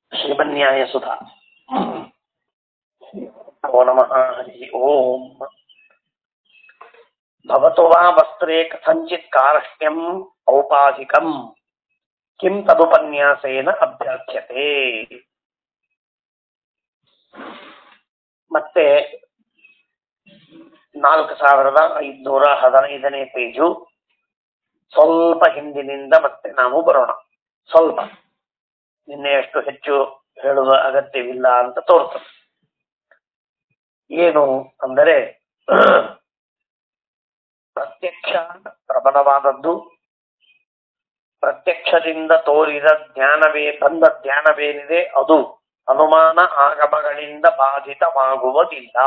श्रीमन्यायसुधा नमो नमः हरिः ओम् भवतो वा वस्त्रे कथञ्चित् कार्ष्ण्यम् औपाधिकम् किं तदुपन्यासेन ಅಭ್ಯರ್ಥ್ಯತೆ ಮತ್ತೆ ನಾಲ್ಕು ಸಾವಿರದ ಐದುನೂರ ಹದಿನೈದನೇ ಪೇಜು ಸ್ವಲ್ಪ ಹಿಂದಿನಿಂದ ಮತ್ತೆ ನಾವು ಬರೋಣ ಸ್ವಲ್ಪ ನಿನ್ನೆಯಷ್ಟು ಹೆಚ್ಚು ಹೇಳುವ ಅಗತ್ಯವಿಲ್ಲ ಅಂತ ತೋರ್ತದೆ ಏನು ಅಂದರೆ ಪ್ರತ್ಯಕ್ಷ ಪ್ರಬಲವಾದದ್ದು ಪ್ರತ್ಯಕ್ಷದಿಂದ ತೋರಿದ ಜ್ಞಾನವೇ ಬಂದ ಜ್ಞಾನವೇನಿದೆ ಅದು ಅನುಮಾನ ಆಗಮಗಳಿಂದ ಬಾಧಿತವಾಗುವುದಿಲ್ಲ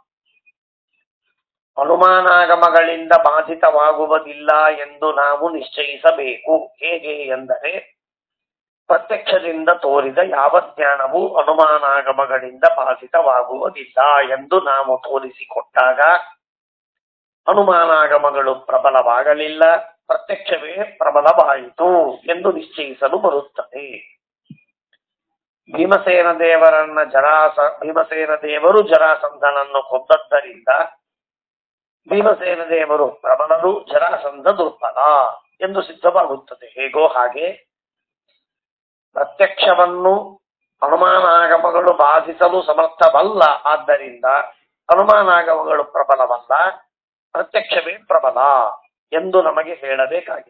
ಅನುಮಾನಾಗಮಗಳಿಂದ ಬಾಧಿತವಾಗುವುದಿಲ್ಲ ಎಂದು ನಾವು ನಿಶ್ಚಯಿಸಬೇಕು ಹೇಗೆ ಎಂದರೆ ಪ್ರತ್ಯಕ್ಷದಿಂದ ತೋರಿದ ಯಾವ ಜ್ಞಾನವು ಅನುಮಾನಾಗಮಗಳಿಂದ ಬಾಧಿತವಾಗುವುದಿಲ್ಲ ಎಂದು ನಾವು ತೋರಿಸಿಕೊಟ್ಟಾಗ ಅನುಮಾನಾಗಮಗಳು ಪ್ರಬಲವಾಗಲಿಲ್ಲ ಪ್ರತ್ಯಕ್ಷವೇ ಪ್ರಬಲವಾಯಿತು ಎಂದು ನಿಶ್ಚಯಿಸಲು ಬರುತ್ತದೆ ಭೀಮಸೇನ ದೇವರನ್ನ ಜರಾಸ ಭೀಮಸೇನ ದೇವರು ಜರಾಸಂಧನನ್ನು ಕೊಂದದ್ದರಿಂದ ಭೀಮಸೇನ ದೇವರು ಪ್ರಬಲರು ಜರಾಸಂಧ ದುರ್ಬಲ ಎಂದು ಸಿದ್ಧವಾಗುತ್ತದೆ ಹೇಗೋ ಹಾಗೆ ಪ್ರತ್ಯಕ್ಷವನ್ನು ಅನುಮಾನಾಗಮಗಳು ಬಾಧಿಸಲು ಸಮರ್ಥವಲ್ಲ ಆದ್ದರಿಂದ ಅನುಮಾನಾಗಮಗಳು ಪ್ರಬಲವಲ್ಲ ಪ್ರತ್ಯಕ್ಷವೇ ಪ್ರಬಲ ಎಂದು ನಮಗೆ ಹೇಳಬೇಕಾಗಿದೆ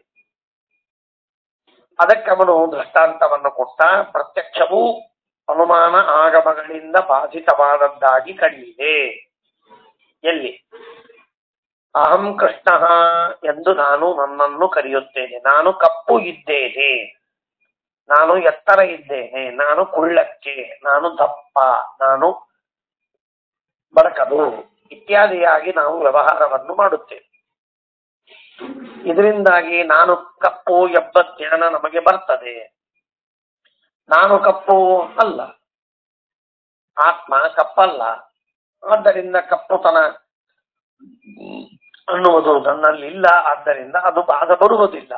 ಅದಕ್ಕೆ ಅವನು ದೃಷ್ಟಾಂತವನ್ನು ಕೊಟ್ಟ ಪ್ರತ್ಯಕ್ಷವು ಅನುಮಾನ ಆಗಮಗಳಿಂದ ಬಾಧಿತವಾದದ್ದಾಗಿ ಕಂಡಿದೆ ಎಲ್ಲಿ ಅಹಂ ಕೃಷ್ಣ ಎಂದು ನಾನು ನನ್ನನ್ನು ಕರೆಯುತ್ತೇನೆ ನಾನು ಕಪ್ಪು ಇದ್ದೇನೆ ನಾನು ಎತ್ತರ ಇದ್ದೇನೆ ನಾನು ಕುಳ್ಳಕ್ಕೆ ನಾನು ದಪ್ಪ ನಾನು ಬಡಕದು ಇತ್ಯಾದಿಯಾಗಿ ನಾವು ವ್ಯವಹಾರವನ್ನು ಮಾಡುತ್ತೇವೆ ಇದರಿಂದಾಗಿ ನಾನು ಕಪ್ಪು ಎಂಬ ಜ್ಞಾನ ನಮಗೆ ಬರ್ತದೆ ನಾನು ಕಪ್ಪು ಅಲ್ಲ ಆತ್ಮ ಕಪ್ಪಲ್ಲ ಆದ್ದರಿಂದ ಕಪ್ಪುತನ ಅನ್ನುವುದು ನನ್ನಲ್ಲಿ ಇಲ್ಲ ಆದ್ದರಿಂದ ಅದು ಬಾಧ ಬರುವುದಿಲ್ಲ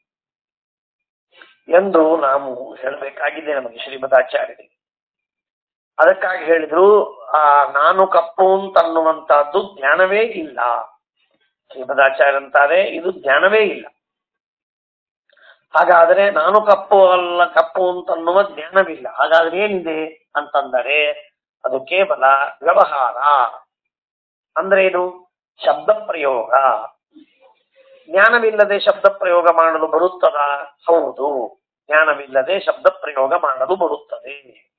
ಎಂದು ನಾವು ಹೇಳಬೇಕಾಗಿದೆ ನಮಗೆ ಶ್ರೀಮದಾಚಾರ್ಯರಿಗೆ ಅದಕ್ಕಾಗಿ ಹೇಳಿದ್ರು ಆ ನಾನು ಕಪ್ಪು ಅಂತನ್ನುವಂತಹದ್ದು ಜ್ಞಾನವೇ ಇಲ್ಲ ಶ್ರೀಮದಾಚಾರ್ಯ ಅಂತಾರೆ ಇದು ಜ್ಞಾನವೇ ಇಲ್ಲ ಹಾಗಾದ್ರೆ ನಾನು ಕಪ್ಪು ಅಲ್ಲ ಕಪ್ಪು ಅಂತನ್ನುವ ಜ್ಞಾನವಿಲ್ಲ ಹಾಗಾದ್ರೆ ಏನಿದೆ ಅಂತಂದರೆ ಅದು ಕೇವಲ ವ್ಯವಹಾರ ಅಂದ್ರೆ ಏನು ಶಬ್ದ ಪ್ರಯೋಗ ಜ್ಞಾನವಿಲ್ಲದೆ ಶಬ್ದ ಪ್ರಯೋಗ ಮಾಡಲು ಬರುತ್ತದ ಹೌದು ಜ್ಞಾನವಿಲ್ಲದೆ ಶಬ್ದ ಪ್ರಯೋಗ ಮಾಡಲು ಬರುತ್ತದೆ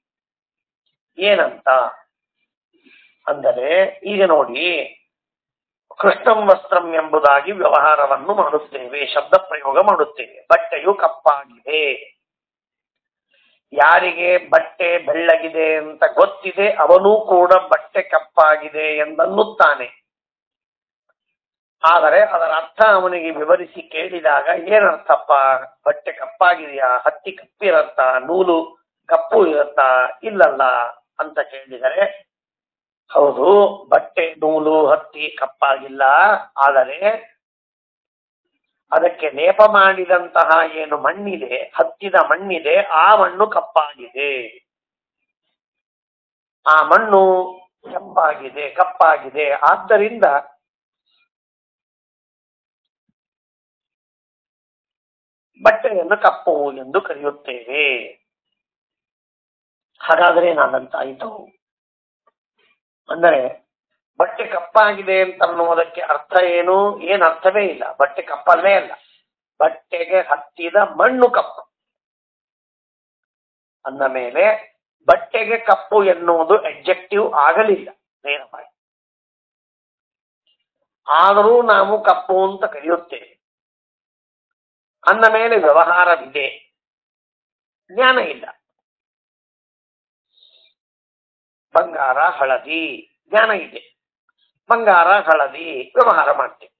ಏನಂತ ಅಂದರೆ ಈಗ ನೋಡಿ ಕೃಷ್ಣಂ ವಸ್ತ್ರಂ ಎಂಬುದಾಗಿ ವ್ಯವಹಾರವನ್ನು ಮಾಡುತ್ತೇವೆ ಶಬ್ದ ಪ್ರಯೋಗ ಮಾಡುತ್ತೇವೆ ಬಟ್ಟೆಯು ಕಪ್ಪಾಗಿದೆ ಯಾರಿಗೆ ಬಟ್ಟೆ ಬೆಳ್ಳಗಿದೆ ಅಂತ ಗೊತ್ತಿದೆ ಅವನೂ ಕೂಡ ಬಟ್ಟೆ ಕಪ್ಪಾಗಿದೆ ಎಂದನ್ನುತ್ತಾನೆ ಆದರೆ ಅದರ ಅರ್ಥ ಅವನಿಗೆ ವಿವರಿಸಿ ಕೇಳಿದಾಗ ಏನರ್ಥಪ್ಪ ಬಟ್ಟೆ ಕಪ್ಪಾಗಿದೆಯಾ ಹತ್ತಿ ಕಪ್ಪಿರತ್ತ ನೂಲು ಕಪ್ಪು ಇರತ್ತಾ ಇಲ್ಲಲ್ಲ ಅಂತ ಕೇಳಿದರೆ ಹೌದು ಬಟ್ಟೆ ನೂಲು ಹತ್ತಿ ಕಪ್ಪಾಗಿಲ್ಲ ಆದರೆ ಅದಕ್ಕೆ ಲೇಪ ಮಾಡಿದಂತಹ ಏನು ಮಣ್ಣಿದೆ ಹತ್ತಿದ ಮಣ್ಣಿದೆ ಆ ಮಣ್ಣು ಕಪ್ಪಾಗಿದೆ ಆ ಮಣ್ಣು ಕೆಂಪಾಗಿದೆ ಕಪ್ಪಾಗಿದೆ ಆದ್ದರಿಂದ ಬಟ್ಟೆಯನ್ನು ಕಪ್ಪು ಎಂದು ಕರೆಯುತ್ತೇವೆ ಹಾಗಾದ್ರೆ ಏನಾದಂತಾಯಿತು ಅಂದರೆ ಬಟ್ಟೆ ಕಪ್ಪಾಗಿದೆ ಅಂತ ಅನ್ನುವುದಕ್ಕೆ ಅರ್ಥ ಏನು ಏನ್ ಅರ್ಥವೇ ಇಲ್ಲ ಬಟ್ಟೆ ಕಪ್ಪಲ್ಲೇ ಅಲ್ಲ ಬಟ್ಟೆಗೆ ಹತ್ತಿದ ಮಣ್ಣು ಕಪ್ಪು ಅಂದ ಮೇಲೆ ಬಟ್ಟೆಗೆ ಕಪ್ಪು ಎನ್ನುವುದು ಎಡ್ಜೆಕ್ಟಿವ್ ಆಗಲಿಲ್ಲ ನೇರವಾಗಿ ಆದರೂ ನಾವು ಕಪ್ಪು ಅಂತ ಕರೆಯುತ್ತೇವೆ ಅಂದ ಮೇಲೆ ವ್ಯವಹಾರವಿದೆ ಜ್ಞಾನ ಇಲ್ಲ ಬಂಗಾರ ಹಳದಿ ಜ್ಞಾನ ಇದೆ ಬಂಗಾರ ಹಳದಿ ವ್ಯವಹಾರ ಮಾಡ್ತೇವೆ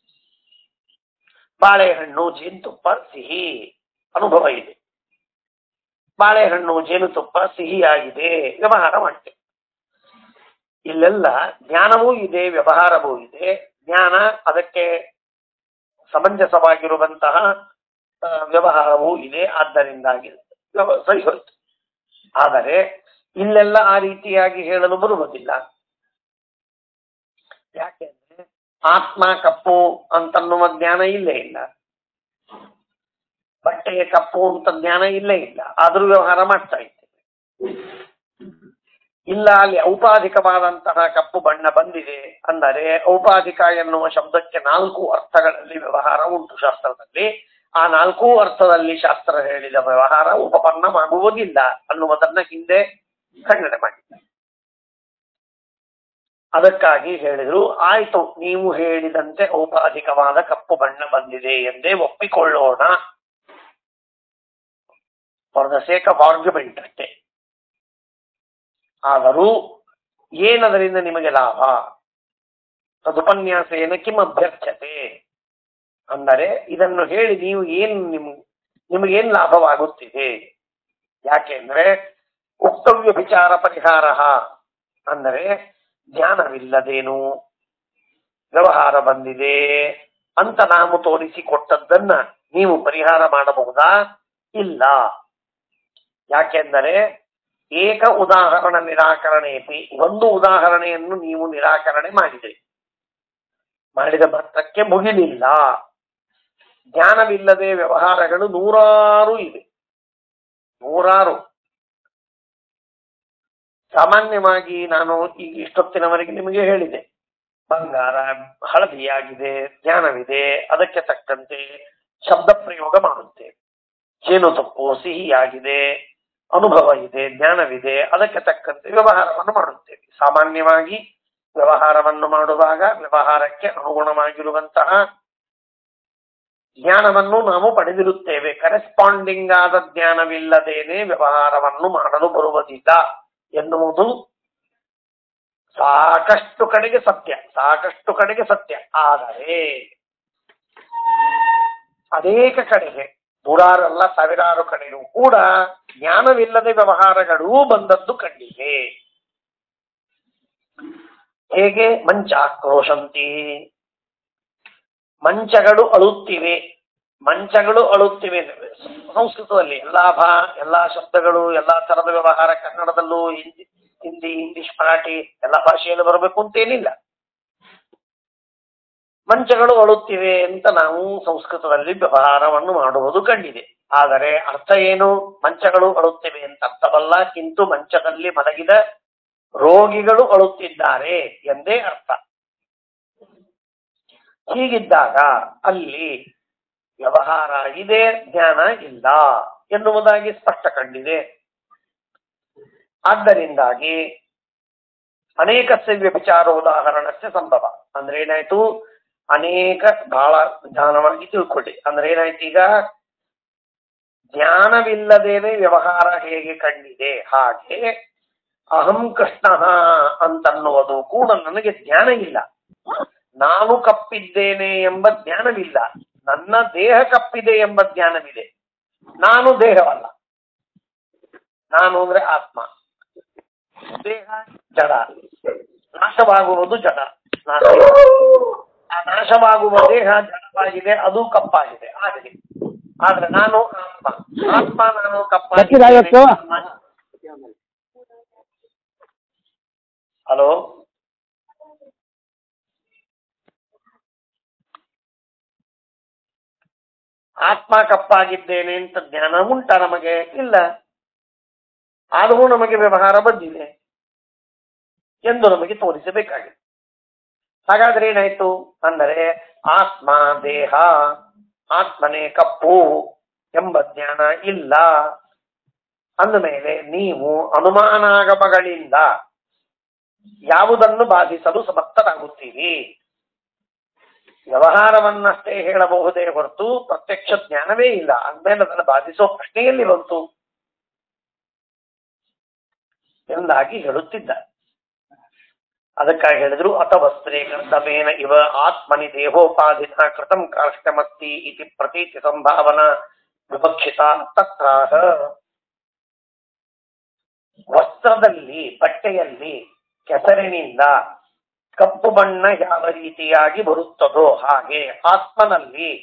ಬಾಳೆಹಣ್ಣು ಜೇನುತುಪ್ಪ ಸಿಹಿ ಅನುಭವ ಇದೆ ಬಾಳೆಹಣ್ಣು ಜೇನುತುಪ್ಪ ಸಿಹಿಯಾಗಿದೆ ವ್ಯವಹಾರ ಮಾಡ್ತೇವೆ ಇಲ್ಲೆಲ್ಲ ಜ್ಞಾನವೂ ಇದೆ ವ್ಯವಹಾರವೂ ಇದೆ ಜ್ಞಾನ ಅದಕ್ಕೆ ಸಮಂಜಸವಾಗಿರುವಂತಹ ಆ, ವ್ಯವಹಾರವೂ ಇದೆ ಆದ್ದರಿಂದಾಗಿ ವ್ಯವ- ಸರಿ ಹೋಯ್ತು ಆದರೆ ಇಲ್ಲೆಲ್ಲ ಆ ರೀತಿಯಾಗಿ ಹೇಳಲು ಬರುವುದಿಲ್ಲ ಯಾಕೆಂದ್ರೆ ಆತ್ಮ ಕಪ್ಪು ಅಂತನ್ನುವ ಜ್ಞಾನ ಇಲ್ಲೇ ಇಲ್ಲ ಬಟ್ಟೆ ಕಪ್ಪು ಅಂತ ಜ್ಞಾನ ಇಲ್ಲೇ ಇಲ್ಲ ಆದ್ರೂ ವ್ಯವಹಾರ ಮಾಡ್ತಾ ಇದ್ದೇವೆ ಇಲ್ಲ ಅಲ್ಲಿ ಔಪಾಧಿಕವಾದಂತಹ ಕಪ್ಪು ಬಣ್ಣ ಬಂದಿದೆ ಅಂದರೆ ಔಪಾಧಿಕ ಎನ್ನುವ ಶಬ್ದಕ್ಕೆ ನಾಲ್ಕು ಅರ್ಥಗಳಲ್ಲಿ ವ್ಯವಹಾರ ಉಂಟು ಶಾಸ್ತ್ರದಲ್ಲಿ ಆ ನಾಲ್ಕು ಅರ್ಥದಲ್ಲಿ ಶಾಸ್ತ್ರ ಹೇಳಿದ ವ್ಯವಹಾರ ಉಪಪನ್ನವಾಗುವುದಿಲ್ಲ ಅನ್ನುವುದನ್ನ ಹಿಂದೆ ಖಂಡನೆ ಮಾಡಿದ್ದ ಅದಕ್ಕಾಗಿ ಹೇಳಿದ್ರು ಆಯ್ತು ನೀವು ಹೇಳಿದಂತೆ ಔಪಾಧಿಕವಾದ ಕಪ್ಪು ಬಣ್ಣ ಬಂದಿದೆ ಎಂದೇ ಒಪ್ಪಿಕೊಳ್ಳೋಣ for the sake of argument ಅಷ್ಟೇ ಆದರೂ ಏನದರಿಂದ ನಿಮಗೆ ಲಾಭ ತದುಪನ್ಯಾಸೇನ ಕಿಮ್ ಅಭ್ಯರ್ಥ್ಯತೆ ಅಂದರೆ ಇದನ್ನು ಹೇಳಿ ನೀವು ಏನ್ ನಿಮ್ ನಿಮಗೇನ್ ಲಾಭವಾಗುತ್ತಿದೆ ಯಾಕೆಂದ್ರೆ ಉಕ್ತವ್ಯ ವಿಚಾರ ಪರಿಹಾರ ಅಂದರೆ ಜ್ಞಾನವಿಲ್ಲದೇನು ವ್ಯವಹಾರ ಬಂದಿದೆ ಅಂತ ನಾವು ತೋರಿಸಿಕೊಟ್ಟದ್ದನ್ನ ನೀವು ಪರಿಹಾರ ಮಾಡಬಹುದಾ ಇಲ್ಲ ಯಾಕೆಂದರೆ ಏಕ ಉದಾಹರಣ ನಿರಾಕರಣೆಯತಿ ಒಂದು ಉದಾಹರಣೆಯನ್ನು ನೀವು ನಿರಾಕರಣೆ ಮಾಡಿದೆ ಮಾಡಿದ ಮಾತ್ರಕ್ಕೆ ಮುಗಿಲಿಲ್ಲ ಜ್ಞಾನವಿಲ್ಲದೆ ವ್ಯವಹಾರಗಳು ನೂರಾರು ಇವೆ ನೂರಾರು ಸಾಮಾನ್ಯವಾಗಿ ನಾನು ಈಗ ಇಷ್ಟೊತ್ತಿನವರೆಗೆ ನಿಮಗೆ ಹೇಳಿದೆ ಬಂಗಾರ ಹಳದಿಯಾಗಿದೆ ಜ್ಞಾನವಿದೆ ಅದಕ್ಕೆ ತಕ್ಕಂತೆ ಶಬ್ದ ಪ್ರಯೋಗ ಮಾಡುತ್ತೇವೆ ಜೇನುತುಪ್ಪು ಸಿಹಿಯಾಗಿದೆ ಅನುಭವ ಇದೆ ಜ್ಞಾನವಿದೆ ಅದಕ್ಕೆ ತಕ್ಕಂತೆ ವ್ಯವಹಾರವನ್ನು ಮಾಡುತ್ತೇವೆ ಸಾಮಾನ್ಯವಾಗಿ ವ್ಯವಹಾರವನ್ನು ಮಾಡುವಾಗ ವ್ಯವಹಾರಕ್ಕೆ ಅನುಗುಣವಾಗಿರುವಂತಹ ಜ್ಞಾನವನ್ನು ನಾವು ಪಡೆದಿರುತ್ತೇವೆ ಕರೆಸ್ಪಾಂಡಿಂಗ್ ಆದ ಜ್ಞಾನವಿಲ್ಲದೇನೆ ವ್ಯವಹಾರವನ್ನು ಮಾಡಲು ಬರುವುದಿಲ್ಲ ಎನ್ನುವುದು ಸಾಕಷ್ಟು ಕಡೆಗೆ ಸತ್ಯ ಸಾಕಷ್ಟು ಕಡೆಗೆ ಸತ್ಯ ಆದರೆ ಅನೇಕ ಕಡೆಗೆ ನೂರಾರಲ್ಲ ಸಾವಿರಾರು ಕಡೆಯೂ ಕೂಡ ಜ್ಞಾನವಿಲ್ಲದೆ ವ್ಯವಹಾರಗಳೂ ಬಂದದ್ದು ಕಂಡಿದೆ ಹೇಗೆ ಮಂಚ ಕ್ರೋಶಂತಿ ಮಂಚಗಳು ಅಳುತ್ತಿವೆ ಮಂಚಗಳು ಅಳುತ್ತಿವೆ ಸಂಸ್ಕೃತದಲ್ಲಿ ಎಲ್ಲಾ ಭಾ ಎಲ್ಲಾ ಶಬ್ದಗಳು ಎಲ್ಲಾ ತರದ ವ್ಯವಹಾರ ಕನ್ನಡದಲ್ಲೂ ಹಿಂದಿ ಹಿಂದಿ ಇಂಗ್ಲಿಷ್ ಮರಾಠಿ ಎಲ್ಲ ಭಾಷೆಯಲ್ಲಿ ಬರಬೇಕು ಅಂತೇನಿಲ್ಲ ಮಂಚಗಳು ಅಳುತ್ತಿವೆ ಅಂತ ನಾವು ಸಂಸ್ಕೃತದಲ್ಲಿ ವ್ಯವಹಾರವನ್ನು ಮಾಡುವುದು ಕಂಡಿದೆ ಆದರೆ ಅರ್ಥ ಏನು ಮಂಚಗಳು ಅಳುತ್ತಿವೆ ಅಂತ ಅರ್ಥವಲ್ಲ ಕಿಂತು ಮಂಚದಲ್ಲಿ ಮಲಗಿದ ರೋಗಿಗಳು ಅಳುತ್ತಿದ್ದಾರೆ ಎಂದೇ ಅರ್ಥ ಹೀಗಿದ್ದಾಗ ಅಲ್ಲಿ ವ್ಯವಹಾರ ಇದೆ ಜ್ಞಾನ ಇಲ್ಲ ಎನ್ನುವುದಾಗಿ ಸ್ಪಷ್ಟ ಕಂಡಿದೆ ಆದ್ದರಿಂದಾಗಿ ಅನೇಕಸ್ಯ ವ್ಯಭಿಚಾರೋದಾಹರಣಸ್ಯ ಸಂಭವ ಅಂದ್ರೆ ಏನಾಯ್ತು ಅನೇಕ ಬಹಳ ನಿಧಾನವಾಗಿ ತಿಳ್ಕೊಳ್ಳಿ ಅಂದ್ರೆ ಏನಾಯ್ತು ಈಗ ಜ್ಞಾನವಿಲ್ಲದೇನೆ ವ್ಯವಹಾರ ಹೇಗೆ ಕಂಡಿದೆ ಹಾಗೆ ಅಹಂ ಕೃಷ್ಣ ಅಂತನ್ನುವುದು ಕೂಡ ನನಗೆ ಜ್ಞಾನ ಇಲ್ಲ ನಾನು ಕಪ್ಪಿದ್ದೇನೆ ಎಂಬ ಜ್ಞಾನವಿಲ್ಲ ನನ್ನ ದೇಹ ಕಪ್ಪಿದೆ ಎಂಬ ಜ್ಞಾನವಿದೆ ನಾನು ದೇಹವಲ್ಲ ನಾನು ಅಂದ್ರೆ ಆತ್ಮ ದೇಹ ಜಡ ನಾಶವಾಗುವುದು ಜಡ ನಾಶ ಆ ನಾಶವಾಗುವ ದೇಹ ಜಡವಾಗಿದೆ ಅದು ಕಪ್ಪಾಗಿದೆ ಆಗಿದೆ ಆದ್ರೆ ನಾನು ಆತ್ಮ ಆತ್ಮ ನಾನು ಗಟ್ಟಿದಾಗತ್ತು. ಕಪ್ಪಾಗಿದೆ ಹಲೋ ಆತ್ಮ ಕಪ್ಪಾಗಿದ್ದೇನೆ ಅಂತ ಜ್ಞಾನ ಉಂಟ ನಮಗೆ ಇಲ್ಲ ಆದರೂ ನಮಗೆ ವ್ಯವಹಾರ ಬಂದಿದೆ ಎಂದು ನಮಗೆ ತೋರಿಸಬೇಕಾಗಿದೆ ಹಾಗಾದ್ರೆ ಏನಾಯ್ತು ಅಂದರೆ ಆತ್ಮ ದೇಹ ಆತ್ಮನೇ ಕಪ್ಪು ಎಂಬ ಜ್ಞಾನ ಇಲ್ಲ ಅಂದಮೇಲೆ ನೀವು ಅನುಮಾನಾಗಮಗಳಿಂದ ಯಾವುದನ್ನು ಬಾಧಿಸಲು ಸಮರ್ಥರಾಗುತ್ತೀರಿ ವ್ಯವಹಾರವನ್ನಷ್ಟೇ ಹೇಳಬಹುದೇ ಹೊರತು ಪ್ರತ್ಯಕ್ಷ ಜ್ಞಾನವೇ ಇಲ್ಲ ಅಂದ್ಮೇಲೆ ಅದನ್ನು ಬಾಧಿಸೋ ಪ್ರಶ್ನೆಯಲ್ಲಿ ಬಂತು ಎಂದಾಗಿ ಹೇಳುತ್ತಿದ್ದ ಅದಕ್ಕಾಗಿ ಹೇಳಿದ್ರು ಅಥವಸ್ತ್ರೇ ಕರ್ತಮೇನ ಇವ ಆತ್ಮನಿ ದೇಹೋಪಾಧಿನ ಕೃತಂ ಕಾಷ್ಟಮಸ್ತಿ ಇತಿ ಪ್ರತೀತಿ ಸಂಭಾವನಾ ವಿವಕ್ಷಿತ ತತ್ರಾಹ ವಸ್ತ್ರದಲ್ಲಿ ಬಟ್ಟೆಯಲ್ಲಿ ಕೆಸರಿನಿಂದ ಕಪ್ಪು ಬಣ್ಣ ಯಾವ ರೀತಿಯಾಗಿ ಬರುತ್ತದೋ ಹಾಗೆ ಆತ್ಮನಲ್ಲಿ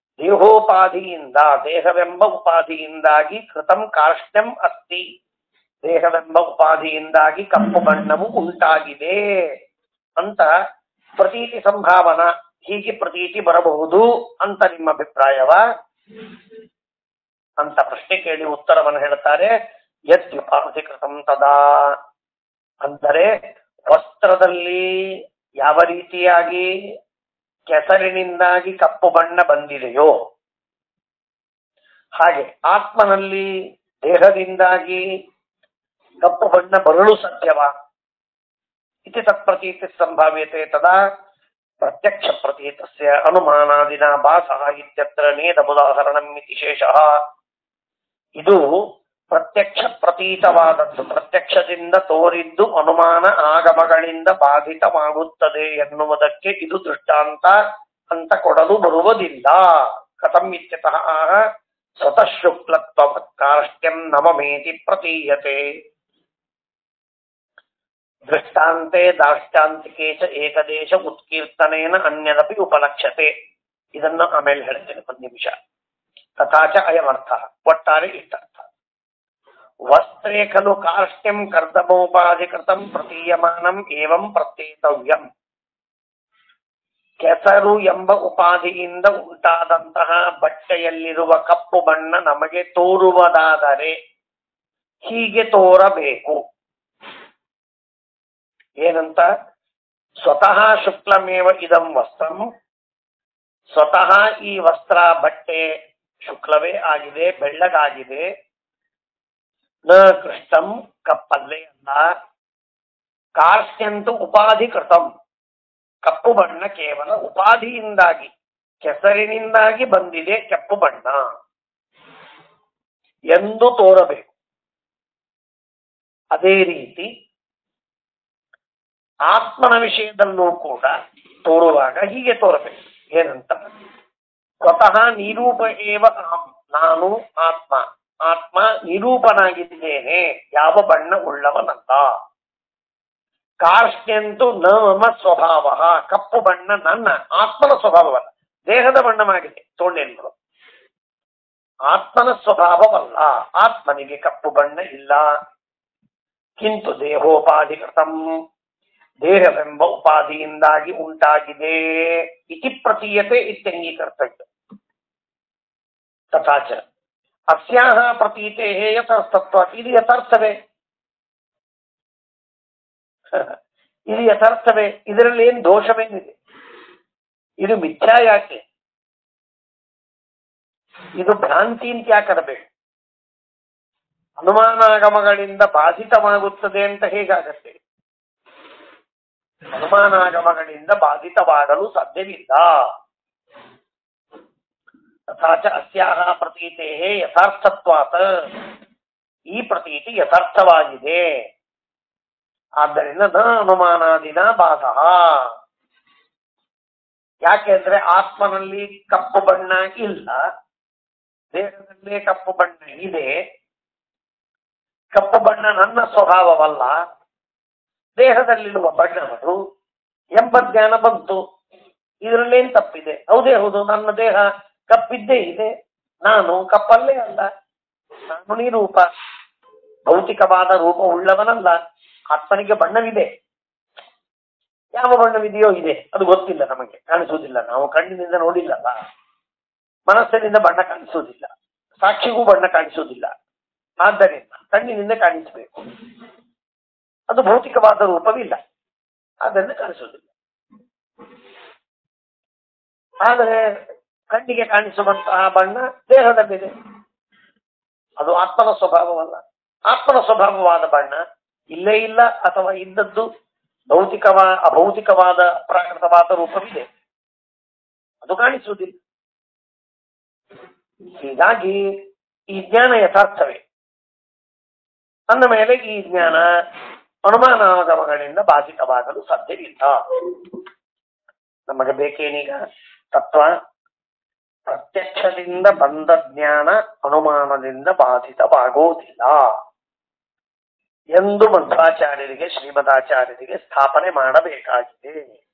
ದೇಹೋಪಾಧಿಯಿಂದ ದೇಹವೆಂಬ ಉಪಾಧಿಯಿಂದಾಗಿ ಕೃತಂ ಕಾರ್ಷ್ಟ್ಯಂ ಅಸ್ತಿ ದೇಹವೆಂಬ ಉಪಾಧಿಯಿಂದಾಗಿ ಕಪ್ಪು ಬಣ್ಣವು ಉಂಟಾಗಿದೆ ಅಂತ ಪ್ರತೀತಿ ಸಂಭಾವನ ಹೀಗೆ ಪ್ರತೀತಿ ಬರಬಹುದು ಅಂತ ನಿಮ್ಮ ಅಭಿಪ್ರಾಯವ ಅಂತ ಪ್ರಶ್ನೆ ಕೇಳಿ ಉತ್ತರವನ್ನು ಹೇಳ್ತಾರೆ ಯತ್ಯುಪಾಧಿಕೃತಂ ತದಾ ಅಂದರೆ ವಸ್ತ್ರದಲ್ಲಿ ಯಾವ ರೀತಿಯಾಗಿ ಕೆಸರಿನಿಂದಾಗಿ ಕಪ್ಪು ಬಣ್ಣ ಬಂದಿದೆಯೋ ಹಾಗೆ ಆತ್ಮನಲ್ಲಿ ದೇಹದಿಂದಾಗಿ ಕಪ್ಪು ಬಣ್ಣ ಬರಲು ಸಾಧ್ಯವಾ ಇತಿ ತತ್ಪ್ರತೀತಿ ಸಂಭಾವ್ಯತೆ ತದಾ ಪ್ರತ್ಯಕ್ಷ ಪ್ರತೀತಸ್ಯ ಅನುಮಾನಾದಿನ ಭಾಸಃ ಇತ್ಯತ್ರ ನೇದಬುದಾಹರಣಂ ಇತಿ ಶೇಷಃ ಇದು ಪ್ರತ್ಯಕ್ಷ ಪ್ರತೀತವಾದದ್ದು ಪ್ರತ್ಯಕ್ಷದಿಂದ ತೋರಿದ್ದು ಅನುಮಾನ ಆಗಮಗಳಿಂದ ಬಾಧಿತವಾಗುತ್ತದೆ ಎನ್ನುವುದಕ್ಕೆ ಇದು ದೃಷ್ಟಾಂತ ಅಂತ ಕೊಡಲು ಬರುವುದಿಲ್ಲ ಕಥಂ ಇತ್ಯತಃ ಆಹ ಸ್ವತಃ ಶುಕ್ಲತ್ವವತ್ ಕಾರ್ಷ್ಟ್ಯಂ ನಮಮೇತಿ ಪ್ರತೀಯತೆ ದೃಷ್ಟಾಂತೆ ದಾಷ್ಟಾಂತಿಕೆ ಚ ಏಕದೇಶ ಉತ್ಕೀರ್ತನೇನ ಅನ್ಯದಪಿ ಉಪಲಕ್ಷ್ಯತೆ ಇದನ್ನು ಆಮೇಲೆ ಹೇಳ್ತೇನೆ ಒಂದು ನಿಮಿಷ ತಥಾಚ ಅಯಮರ್ಥ ಒಟ್ಟಾರೆ ಇಷ್ಟರ್ಥ ವಸ್ತ್ರೇ ಖಲು ಕಾರ್ಷ್ಟ್ಯಂ ಕರ್ದಮೋಪಾಧಿಕೃತಂ ಪ್ರತೀಯಮಾನಂ ಏವಂ ಪ್ರತ್ಯೇತವ್ಯಂ ಕೆಸರು ಎಂಬ ಉಪಾಧಿಯಿಂದ ಉಂಟಾದಂತಹ ಬಟ್ಟೆಯಲ್ಲಿರುವ ಕಪ್ಪು ಬಣ್ಣ ನಮಗೆ ತೋರುವುದಾದರೆ ಹೀಗೆ ತೋರಬೇಕು ಏನಂತ ಸ್ವತಃ ಶುಕ್ಲಮೇವ ಇದಂ ವಸ್ತ್ರಂ ಸ್ವತಃ ಈ ವಸ್ತ್ರ ಬಟ್ಟೆ ಶುಕ್ಲವೇ ಆಗಿದೆ ಬೆಳ್ಳಗಾಗಿದೆ ನ ಕೃಷ್ಣಂ ಕಪ್ಪಲ್ಲೇ ಅಲ್ಲ ಕಾರ್ಸ್ಯಂತು ಉಪಾಧಿ ಕೃತಂ ಕಪ್ಪು ಬಣ್ಣ ಕೇವಲ ಉಪಾಧಿಯಿಂದಾಗಿ ಕೆಸರಿನಿಂದಾಗಿ ಬಂದಿದೆ ಕಪ್ಪು ಬಣ್ಣ ಎಂದು ತೋರಬೇಕು ಅದೇ ರೀತಿ ಆತ್ಮನ ವಿಷಯದಲ್ಲೂ ಕೂಡ ತೋರುವಾಗ ಹೀಗೆ ತೋರಬೇಕು ಏನಂತ ಸ್ವತಃ ನಿರೂಪ ಏವ ಅಹಂ ನಾನು ಆತ್ಮ ಆತ್ಮ ನಿರೂಪನಾಗಿದ್ದೇನೆ ಯಾವ ಬಣ್ಣ ಉಳ್ಳವನಲ್ಲ ಕಾರ್ಷ್ಟ್ಯಂತು ನ ಮಮ ಸ್ವಭಾವ ಕಪ್ಪು ಬಣ್ಣ ನನ್ನ ಆತ್ಮನ ಸ್ವಭಾವವಲ್ಲ ದೇಹದ ಬಣ್ಣವಾಗಿದೆ ತೋಂಡೆನ್ಗಳು ಆತ್ಮನ ಸ್ವಭಾವವಲ್ಲ ಆತ್ಮನಿಗೆ ಕಪ್ಪು ಬಣ್ಣ ಇಲ್ಲ ಕಿಂತು ದೇಹೋಪಾಧಿಕೃತಂ ದೇಹವೆಂಬ ಉಪಾಧಿಯಿಂದಾಗಿ ಉಂಟಾಗಿದೆ ಇತಿ ಪ್ರತೀಯತೆ ಇತ್ಯಂಗೀಕರ್ತವ್ಯ ತಥಾಚ ಅಸ್ಯಾಹ ಪ್ರತೀತೆ ಯಥಾರ್ಥತ್ವ ಇದು ಯಥಾರ್ಥವೇ ಇದು ಯಥಾರ್ಥವೇ ಇದರಲ್ಲಿ ಏನು ದೋಷವೇನಿದೆ ಇದು ಮಿಥ್ಯಾ ಯಾಕೆ ಇದು ಭ್ರಾಂತಿ ಅಂತ ಯಾಕೆ ಅನ್ಬೇಕು ಅನುಮಾನಾಗಮಗಳಿಂದ ಬಾಧಿತವಾಗುತ್ತದೆ ಅಂತ ಹೇಗಾಗತ್ತೆ ಅನುಮಾನಾಗಮಗಳಿಂದ ಬಾಧಿತವಾಗಲು ಸಾಧ್ಯವಿಲ್ಲ ತಥಾಚ ಅಸ್ಯಾಹ ಪ್ರತೀತೆ ಯಥಾರ್ಥತ್ವಾತ ಈ ಪ್ರತೀತಿ ಯಥಾರ್ಥವಾಗಿದೆ ಆದ್ದರಿಂದ ನ ಅನುಮಾನಾದಿನ ಬಾಧ ಯಾಕೆಂದ್ರೆ ಆತ್ಮನಲ್ಲಿ ಕಪ್ಪು ಬಣ್ಣ ಇಲ್ಲ ದೇಹದಲ್ಲೇ ಕಪ್ಪು ಬಣ್ಣ ಇದೆ ಕಪ್ಪು ಬಣ್ಣ ನನ್ನ ಸ್ವಭಾವವಲ್ಲ ದೇಹದಲ್ಲಿರುವ ಬಣ್ಣಗಳು ಎಂಬ ಜ್ಞಾನ ಬಂತು ಇದರಲ್ಲೇನ್ ತಪ್ಪಿದೆ ಹೌದೇ ಹೌದು ನನ್ನ ದೇಹ ಕಪ್ಪಿದ್ದೇ ಇದೆ ನಾನು ಕಪ್ಪಲ್ಲೇ ಅಲ್ಲ ನಾನು ನಿರೂಪ ಭೌತಿಕವಾದ ರೂಪ ಉಳ್ಳವನಲ್ಲ ಆತ್ಮನಿಗೆ ಬಣ್ಣವಿದೆ ಯಾವ ಬಣ್ಣವಿದೆಯೋ ಇದೆ ಅದು ಗೊತ್ತಿಲ್ಲ ನಮಗೆ ಕಾಣಿಸುವುದಿಲ್ಲ ನಾವು ಕಣ್ಣಿನಿಂದ ನೋಡಿಲ್ಲಲ್ಲ ಮನಸ್ಸಿನಿಂದ ಬಣ್ಣ ಕಾಣಿಸುವುದಿಲ್ಲ ಸಾಕ್ಷಿಗೂ ಬಣ್ಣ ಕಾಣಿಸುವುದಿಲ್ಲ ಆದ್ದರಿಂದ ಕಣ್ಣಿನಿಂದ ಕಾಣಿಸಬೇಕು ಅದು ಭೌತಿಕವಾದ ರೂಪವಿಲ್ಲ ಆದ್ದರಿಂದ ಕಾಣಿಸುವುದಿಲ್ಲ ಆದರೆ ಕಣ್ಣಿಗೆ ಕಾಣಿಸುವಂತಹ ಬಣ್ಣ ದೇಹದಲ್ಲಿದೆ ಅದು ಆತ್ಮನ ಸ್ವಭಾವವಲ್ಲ ಆತ್ಮನ ಸ್ವಭಾವವಾದ ಬಣ್ಣ ಇಲ್ಲೇ ಇಲ್ಲ ಅಥವಾ ಇದ್ದದ್ದು ಭೌತಿಕವಾ ಅಭೌತಿಕವಾದ ಅಪ್ರಾಕೃತವಾದ ರೂಪವಿದೆ ಅದು ಕಾಣಿಸುವುದಿಲ್ಲ ಹೀಗಾಗಿ ಈ ಜ್ಞಾನ ಯಥಾರ್ಥವೇ ಅಂದ ಮೇಲೆ ಈ ಜ್ಞಾನ ಅನುಮಾನಾಗಮಗಳಿಂದ ಬಾಧಿತವಾಗಲು ಸಾಧ್ಯವಿಲ್ಲ ನಮಗೆ ಬೇಕೇನೀಗ ತತ್ವ ಪ್ರತ್ಯಕ್ಷದಿಂದ ಬಂದ ಜ್ಞಾನ ಅನುಮಾನದಿಂದ ಬಾಧಿತವಾಗುವುದಿಲ್ಲ ಎಂದು ಮಧ್ವಾಚಾರ್ಯರಿಗೆ ಶ್ರೀಮದಾಚಾರ್ಯರಿಗೆ ಸ್ಥಾಪನೆ ಮಾಡಬೇಕಾಗಿದೆ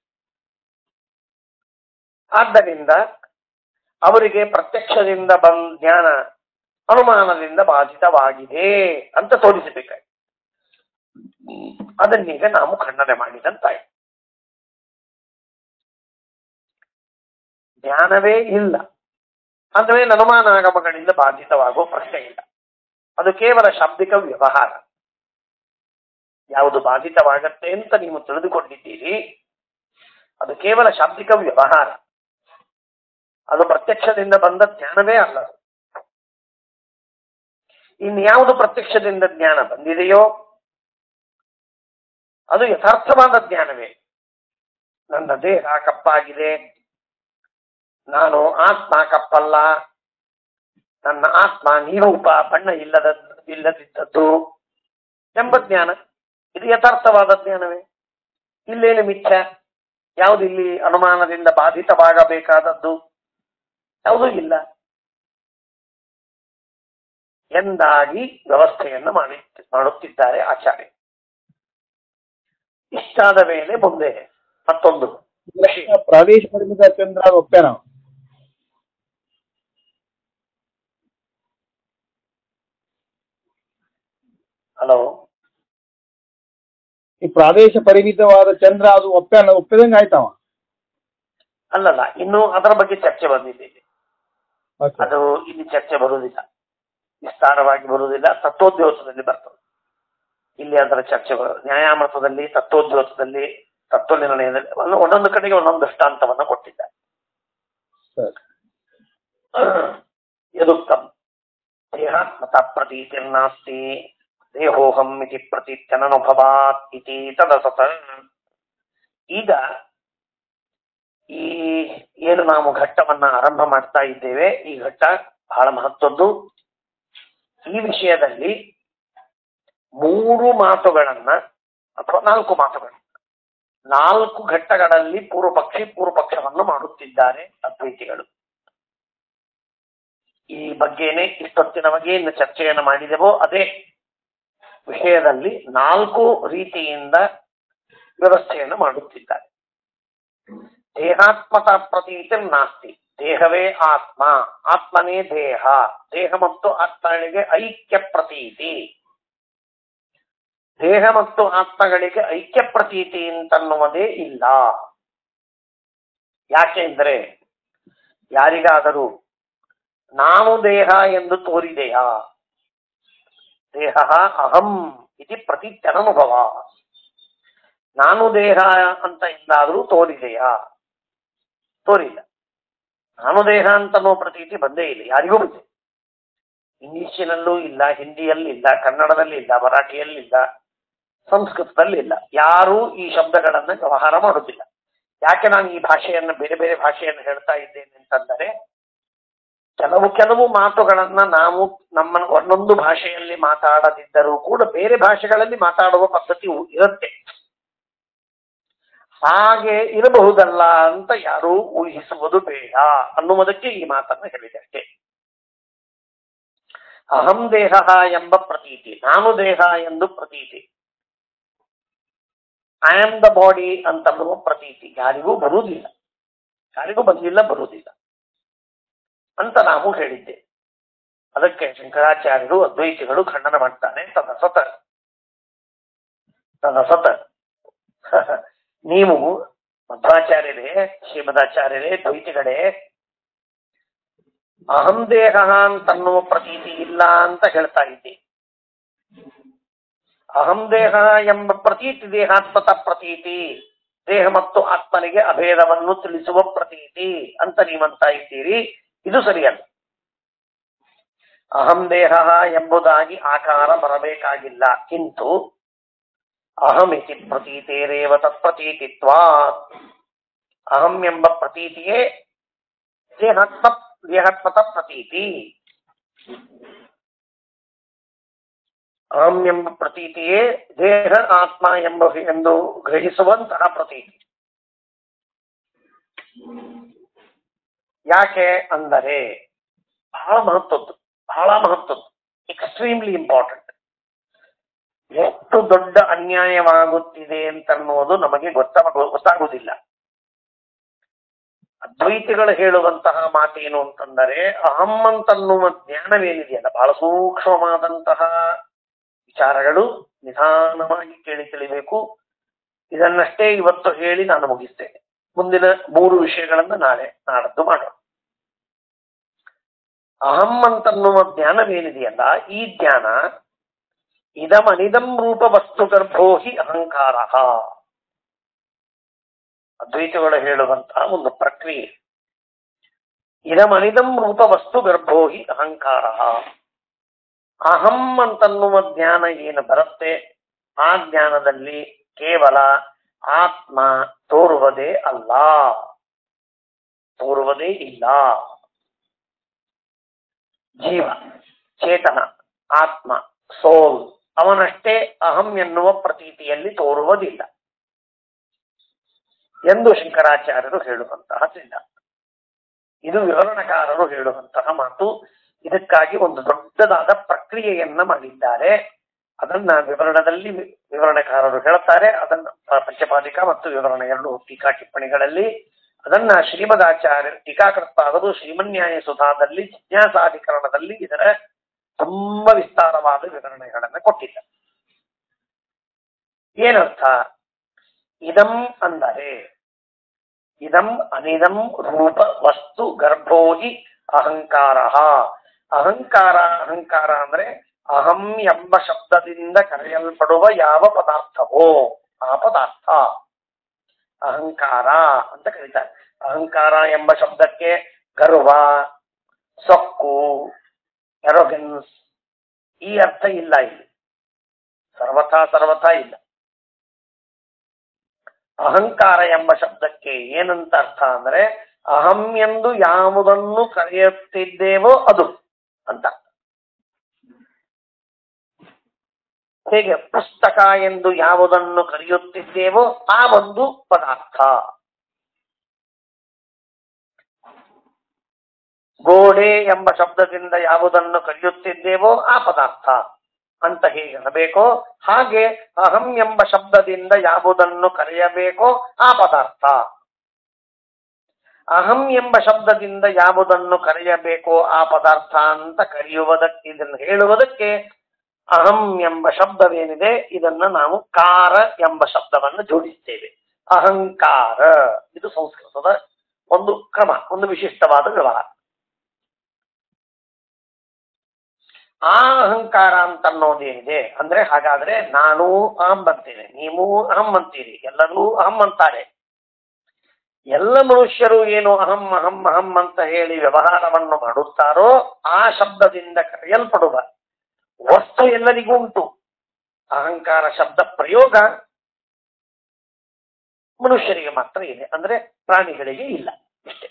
ಆದ್ದರಿಂದ ಅವರಿಗೆ ಪ್ರತ್ಯಕ್ಷದಿಂದ ಬಂದ ಜ್ಞಾನ ಅನುಮಾನದಿಂದ ಬಾಧಿತವಾಗಿದೆ ಅಂತ ತೋರಿಸಬೇಕಾಗಿದೆ ಅದನ್ನೀಗ ನಾವು ಖಂಡನೆ ಮಾಡಿದಂತಾಯ್ತು ಜ್ಞಾನವೇ ಇಲ್ಲ ಅಂದ್ರೆ ಅನುಮಾನಾಗಮಗಳಿಂದ ಬಾಧಿತವಾಗುವ ಪ್ರಶ್ನೆ ಇಲ್ಲ ಅದು ಕೇವಲ ಶಾಬ್ದಿಕ ವ್ಯವಹಾರ ಯಾವುದು ಬಾಧಿತವಾಗತ್ತೆ ಅಂತ ನೀವು ತಿಳಿದುಕೊಂಡಿದ್ದೀರಿ ಅದು ಕೇವಲ ಶಾಬ್ದಿಕ ವ್ಯವಹಾರ ಅದು ಪ್ರತ್ಯಕ್ಷದಿಂದ ಬಂದ ಜ್ಞಾನವೇ ಅಲ್ಲ ಅದು. ಇನ್ಯಾವುದು ಪ್ರತ್ಯಕ್ಷದಿಂದ ಜ್ಞಾನ ಬಂದಿದೆಯೋ ಅದು ಯಥಾರ್ಥವಾದ ಜ್ಞಾನವೇ ನನ್ನ ದೇಹ ಕಪ್ಪಾಗಿದೆ ನಾನು ಆತ್ಮ ಕಪ್ಪಲ್ಲ ನನ್ನ ಆತ್ಮ ನಿರೂಪ ಬಣ್ಣ ಇಲ್ಲದ ಇಲ್ಲದಿದ್ದದ್ದು ಎಂಬ ಜ್ಞಾನ ಇದು ಯಥಾರ್ಥವಾದ ಜ್ಞಾನವೇ ಇಲ್ಲೇನು ಮಿಥ್ಯ ಯಾವುದು ಇಲ್ಲಿ ಅನುಮಾನದಿಂದ ಬಾಧಿತವಾಗಬೇಕಾದದ್ದು ಯಾವುದೂ ಇಲ್ಲ ಎಂದಾಗಿ ವ್ಯವಸ್ಥೆಯನ್ನು ಮಾಡಿ ಮಾಡುತ್ತಿದ್ದಾರೆ ಆಚಾರ್ಯ ಇಷ್ಟಾದ ಮೇಲೆ ಮುಂದೆ ಮತ್ತೊಂದು ವಿಷಯ ಪ್ರಾದೇಶಿಕ ಪರಿಮಿತ ಚಂದ್ರ ಅದು ಒಪ್ಪೇನ ಹಲೋ ಈ ಪ್ರಾದೇಶ ಪರಿಮಿತವಾದ ಚಂದ್ರ ಅದು ಒಪ್ಪೇನ ಒಪ್ಪಿದಂಗೆ ಆಯ್ತವ ಅಲ್ಲಲ್ಲ ಇನ್ನು ಅದರ ಬಗ್ಗೆ ಚರ್ಚೆ ಬಂದಿದೆ ಇಲ್ಲಿ. ಓಕೆ ಅದು ಇಲ್ಲಿ ಚರ್ಚೆ ಬರುವುದಿಲ್ಲ ವಿಸ್ತಾರವಾಗಿ ಬರುವುದಿಲ್ಲ ತತ್ವೋದ್ಯೋತದಲ್ಲಿ ಬರ್ತದೆ ಇಲ್ಲಿ ಅದರ ಚರ್ಚೆ ಬರೋದು ನ್ಯಾಯಾಮೃತದಲ್ಲಿ ತತ್ವೋದ್ಯೋತದಲ್ಲಿ ತತ್ವ ನಿರ್ಣಯದಲ್ಲಿ ಒಂದು- ಒಂದೊಂದು ಕಡೆಗೆ ಒಂದೊಂದು ದೃಷ್ಟಾಂತವನ್ನು ಕೊಟ್ಟಿದ್ದಾರೆ ಸರಿ ಯದುಕ್ತಂ ದೇಹಾತ್ಮತ ಪ್ರತೀತಿರ್ನಾಸ್ತಿ ದೇಹೋಹಂ ಇತಿ ಪ್ರತೀತ್ಯನನುಭವಾತ್ ಇತಿ ತದಸತ ಈಗ ಈ ಏನು ನಾವು ಘಟ್ಟವನ್ನ ಆರಂಭ ಮಾಡ್ತಾ ಇದ್ದೇವೆ ಈ ಘಟ್ಟ ಬಹಳ ಮಹತ್ವದ್ದು ಈ ವಿಷಯದಲ್ಲಿ ಮೂರು ಮಾತುಗಳನ್ನ ಅಥವಾ ನಾಲ್ಕು ಮಾತುಗಳನ್ನ ನಾಲ್ಕು ಘಟ್ಟಗಳಲ್ಲಿ ಪೂರ್ವ ಪಕ್ಷಿ ಪೂರ್ವ ಪಕ್ಷವನ್ನು ಮಾಡುತ್ತಿದ್ದಾರೆ ಅದ್ವೈತಿಗಳು ಈ ಬಗ್ಗೆನೆ ಇಷ್ಟೊತ್ತಿನ ಬಗ್ಗೆ ಇನ್ನು ಚರ್ಚೆಯನ್ನು ಮಾಡಿದೆವೋ ಅದೇ ವಿಷಯದಲ್ಲಿ ನಾಲ್ಕು ರೀತಿಯಿಂದ ವ್ಯವಸ್ಥೆಯನ್ನು ಮಾಡುತ್ತಿದ್ದಾರೆ ದೇಹಾತ್ಮತ ಪ್ರತೀತಿ ನಾಸ್ತಿ ದೇಹವೇ ಆತ್ಮ ಆತ್ಮನೇ ದೇಹ ದೇಹ ಮತ್ತು ಆತ್ಮಗಳಿಗೆ ಐಕ್ಯ ಪ್ರತೀತಿ ದೇಹ ಮತ್ತು ಆತ್ಮಗಳಿಗೆ ಐಕ್ಯ ಪ್ರತೀತಿ ಅಂತನ್ನುವುದೇ ಇಲ್ಲ ಯಾಕೆಂದ್ರೆ ಯಾರಿಗಾದರೂ ನಾನು ದೇಹ ಎಂದು ತೋರಿದೆಯಾ ದೇಹ ಅಹಂ ಇತಿ ಪ್ರತೀತ್ಯನನುಭವ ನಾನು ದೇಹ ಅಂತ ಎಂದಾದರೂ ತೋರಿದೆಯಾ ತೋರಿಲ್ಲ ನಾನು ದೇಹ ಅಂತನೋ ಪ್ರತೀತಿ ಬಂದೇ ಇಲ್ಲ ಯಾರಿಗೂ ಬಂದಿಲ್ಲ ಇಂಗ್ಲಿಷಿನಲ್ಲೂ ಇಲ್ಲ ಹಿಂದಿಯಲ್ಲಿ ಇಲ್ಲ ಕನ್ನಡದಲ್ಲಿ ಇಲ್ಲ ಮರಾಠಿಯಲ್ಲಿ ಇಲ್ಲ ಸಂಸ್ಕೃತದಲ್ಲಿ ಇಲ್ಲ ಯಾರೂ ಈ ಶಬ್ದಗಳನ್ನ ವ್ಯವಹಾರ ಮಾಡುತ್ತಿಲ್ಲ ಯಾಕೆ ನಾನು ಈ ಭಾಷೆಯನ್ನು ಬೇರೆ ಬೇರೆ ಭಾಷೆಯನ್ನು ಹೇಳ್ತಾ ಇದ್ದೇನೆ ಅಂತಂದರೆ ಕೆಲವು ಕೆಲವು ಮಾತುಗಳನ್ನ ನಾವು ನಮ್ಮ ಒಂದೊಂದು ಭಾಷೆಯಲ್ಲಿ ಮಾತಾಡದಿದ್ದರೂ ಕೂಡ ಬೇರೆ ಭಾಷೆಗಳಲ್ಲಿ ಮಾತಾಡುವ ಪದ್ಧತಿ ಇರುತ್ತೆ ಹಾಗೆ ಇರಬಹುದಲ್ಲ ಅಂತ ಯಾರೂ ಊಹಿಸುವುದು ಬೇಡ ಅನ್ನುವುದಕ್ಕೆ ಈ ಮಾತನ್ನು ಹೇಳಿದೆ ಅಷ್ಟೇ ಅಹಂ ದೇಹ ಎಂಬ ಪ್ರತೀತಿ ನಾನು ದೇಹ ಎಂದು ಪ್ರತೀತಿ ಐ ಆಮ್ ದ ಬಾಡಿ ಅಂತನ್ನುವ ಪ್ರತೀತಿ ಯಾರಿಗೂ ಬರುವುದಿಲ್ಲ ಯಾರಿಗೂ ಬಂದಿಲ್ಲ ಬರುವುದಿಲ್ಲ ಅಂತ ನಾವು ಹೇಳಿದ್ದೆ ಅದಕ್ಕೆ ಶಂಕರಾಚಾರ್ಯರು ಅದ್ವೈತಿಗಳು ಖಂಡನ ಮಾಡ್ತಾನೆ ತದಸತ ತದಸತ ನೀವು ಮಧ್ವಾಚಾರ್ಯರೇ ಶ್ರೀಮದಾಚಾರ್ಯರೇ ದ್ವೈತಿಗಳೇ ಅಹಂ ದೇಹ ಅಂತನ್ನುವ ಪ್ರತೀತಿ ಇಲ್ಲ ಅಂತ ಹೇಳ್ತಾ ಇದ್ದೆ ಅಹಂ ದೇಹ ಎಂಬ ಪ್ರತೀತಿ ದೇಹಾತ್ಮತ ಪ್ರತೀತಿ ದೇಹ ಮತ್ತು ಆತ್ಮನಿಗೆ ಅಭೇದವನ್ನು ತಿಳಿಸುವ ಪ್ರತೀತಿ ಅಂತ ನೀವಂತ ಇದ್ದೀರಿ ಇದು ಸರಿಯಲ್ಲ ಅಹಂ ದೇಹ ಎಂಬುದಾಗಿ ಆಕಾರ ಬರಬೇಕಾಗಿಲ್ಲ ಕಿಂತು ಅಹಮಿತಿ ಪ್ರತೀತೇರೇವ ತತ್ಪ್ರತೀತಿತ್ವಾತ್ ಅಹಂ ಎಂಬ ಪ್ರತೀತಿಯೇ ದೇಹಾತ್ಮ ದೇಹಾತ್ಮತ ಪ್ರತೀತಿ ಅಹಂ ಎಂಬ ಪ್ರತೀತಿಯೇ ದೇಹ ಆತ್ಮ ಎಂಬ ಎಂದು ಗ್ರಹಿಸುವಂತಹ ಪ್ರತೀತಿ ಯಾಕೆ ಅಂದರೆ ಬಹಳ ಮಹತ್ವದ್ದು ಬಹಳ ಮಹತ್ವದ್ದು ಎಕ್ಸ್ಟ್ರೀಮ್ಲಿ ಇಂಪಾರ್ಟೆಂಟ್ ಎಷ್ಟು ದೊಡ್ಡ ಅನ್ಯಾಯವಾಗುತ್ತಿದೆ ಅಂತನ್ನುವುದು ನಮಗೆ ಗೊತ್ತಾಗ ಗೊತ್ತಾಗುವುದಿಲ್ಲ ಅದ್ವೈತಿಗಳು ಹೇಳುವಂತಹ ಮಾತೇನು ಅಂತಂದರೆ ಅಹಂ ಅಂತನ್ನುವ ಜ್ಞಾನವೇನಿದೆಯಲ್ಲ ಬಹಳ ಸೂಕ್ಷ್ಮವಾದಂತಹ ವಿಚಾರಗಳು ನಿಧಾನವಾಗಿ ಕೇಳಿ ತಿಳಿಬೇಕು ಇದನ್ನಷ್ಟೇ ಇವತ್ತು ಹೇಳಿ ನಾನು ಮುಗಿಸ್ತೇನೆ ಮುಂದಿನ ಮೂರು ವಿಷಯಗಳನ್ನ ನಾಳೆ ನಾಡದ್ದು ಮಾಡೋಣ ಅಹಂ ಅಂತನ್ನುವ ಜ್ಞಾನವೇನಿದೆಯಲ್ಲ ಈ ಜ್ಞಾನ ಇದಮನಿದಂ ರೂಪ ವಸ್ತು ಗರ್ಭೋ ಹಿ ಅಹಂಕಾರ ಅದ್ವೈತಗಳು ಹೇಳುವಂತಹ ಒಂದು ಪ್ರಕ್ರಿಯೆ ಇದಮನಿದಂ ರೂಪ ವಸ್ತು ಗರ್ಭೋ ಹಿ ಅಹಂಕಾರ ಅಹಂ ಅಂತನ್ನುವ ಜ್ಞಾನ ಏನು ಬರುತ್ತೆ ಆ ಜ್ಞಾನದಲ್ಲಿ ಕೇವಲ ಆತ್ಮ ತೋರುವುದೇ ಅಲ್ಲ ತೋರುವುದೇ ಇಲ್ಲ ಜೀವ ಚೇತನ ಆತ್ಮ ಸೋಲ್ ಅವನಷ್ಟೇ ಅಹಂ ಎನ್ನುವ ಪ್ರತೀತಿಯಲ್ಲಿ ತೋರುವುದಿಲ್ಲ ಎಂದು ಶಂಕರಾಚಾರ್ಯರು ಹೇಳುವಂತಹ ಸಿದ್ಧಾಂತ ಇದು ವಿವರಣಕಾರರು ಹೇಳುವಂತಹ ಮಾತು ಇದಕ್ಕಾಗಿ ಒಂದು ದೊಡ್ಡದಾದ ಪ್ರಕ್ರಿಯೆಯನ್ನ ಮಾಡಿದ್ದಾರೆ ಅದನ್ನ ವಿವರಣದಲ್ಲಿ ವಿ- ವಿವರಣಕಾರರು ಹೇಳ್ತಾರೆ ಅದನ್ನ ಪ- ಪಂಚಪಾದಿಕ ಮತ್ತು ವಿವರಣೆ ಎರಡು ಟೀಕಾ ಟಿಪ್ಪಣಿಗಳಲ್ಲಿ ಅದನ್ನ ಶ್ರೀಮದಾಚಾರ್ಯ ಟೀಕಾಕರ್ತಾದರು ಶ್ರೀಮನ್ಯಾಯ ಸುಧಾದಲ್ಲಿ ಜಿಜ್ಞಾಸಾಧಿಕರಣದಲ್ಲಿ ಇದರ ತುಂಬಾ ವಿಸ್ತಾರವಾದ ವಿವರಣೆಗಳನ್ನ ಕೊಟ್ಟಿದ್ದಾರೆ ಏನರ್ಥ ಇದಂ ಅಂದರೆ ಇದಂ ಅನಿದಂ ರೂಪ ವಸ್ತು ಗರ್ಭೋಹಿ ಅಹಂಕಾರ ಅಹಂಕಾರ ಅಹಂಕಾರ ಅಂದ್ರೆ ಅಹಂ ಎಂಬ ಶಬ್ದದಿಂದ ಕರೆಯಲ್ಪಡುವ ಯಾವ ಪದಾರ್ಥವೋ ಆ ಪದಾರ್ಥ ಅಹಂಕಾರ ಅಂತ ಕರೀತಾರೆ ಅಹಂಕಾರ ಎಂಬ ಶಬ್ದಕ್ಕೆ ಗರ್ವ ಸೊಕ್ಕು ಎರೋಗೆನ್ಸ್ ಈ ಅರ್ಥ ಇಲ್ಲ ಇಲ್ಲಿ ಸರ್ವಥಾ ಸರ್ವಥಾ ಇಲ್ಲ ಅಹಂಕಾರ ಎಂಬ ಶಬ್ದಕ್ಕೆ ಏನಂತ ಅರ್ಥ ಅಂದ್ರೆ ಅಹಂ ಎಂದು ಯಾವುದನ್ನು ಕರೆಯುತ್ತಿದ್ದೇವೋ ಅದು ಅಂತ ಹೇಗೆ ಪುಸ್ತಕ ಎಂದು ಯಾವುದನ್ನು ಕರೆಯುತ್ತಿದ್ದೇವೋ ಆ ಒಂದು ಪದಾರ್ಥ ಗೋಡೆ ಎಂಬ ಶಬ್ದದಿಂದ ಯಾವುದನ್ನು ಕರೆಯುತ್ತಿದ್ದೇವೋ ಆ ಪದಾರ್ಥ ಅಂತ ಹೇಗೆ ಹೇಳಬೇಕೋ ಹಾಗೆ ಅಹಂ ಎಂಬ ಶಬ್ದದಿಂದ ಯಾವುದನ್ನು ಕರೆಯಬೇಕೋ ಆ ಪದಾರ್ಥ ಅಹಂ ಎಂಬ ಶಬ್ದದಿಂದ ಯಾವುದನ್ನು ಕರೆಯಬೇಕೋ ಆ ಪದಾರ್ಥ ಅಂತ ಕರೆಯುವುದಕ್ಕೆ ಇದನ್ನು ಹೇಳುವುದಕ್ಕೆ ಅಹಂ ಎಂಬ ಶಬ್ದವೇನಿದೆ ಇದನ್ನ ನಾವು ಕಾರ ಎಂಬ ಶಬ್ದವನ್ನು ಜೋಡಿಸ್ತೇವೆ ಅಹಂಕಾರ ಇದು ಸಂಸ್ಕೃತದ ಒಂದು ಕ್ರಮ ಒಂದು ವಿಶಿಷ್ಟವಾದ ವ್ಯವಹಾರ ಆ ಅಹಂಕಾರ ಅಂತ ಅನ್ನೋದೇನಿದೆ ಅಂದ್ರೆ ಹಾಗಾದ್ರೆ ನಾನು ಅಹಂ ಅಂತೀನಿ ನೀವು ಅಹಂ ಅಂತೀರಿ ಎಲ್ಲರೂ ಅಹಂ ಅಂತಾರೆ ಎಲ್ಲ ಮನುಷ್ಯರು ಏನು ಅಹಂ ಅಹಂ ಅಹಂ ಅಂತ ಹೇಳಿ ವ್ಯವಹಾರವನ್ನು ಮಾಡುತ್ತಾರೋ ಆ ಶಬ್ದದಿಂದ ಕರೆಯಲ್ಪಡುವ ವಸ್ತು ಎಲ್ಲರಿಗೂ ಉಂಟು ಅಹಂಕಾರ ಶಬ್ದ ಪ್ರಯೋಗ ಮನುಷ್ಯರಿಗೆ ಮಾತ್ರ ಇದೆ ಅಂದ್ರೆ ಪ್ರಾಣಿಗಳಿಗೆ ಇಲ್ಲ ಇಷ್ಟೇ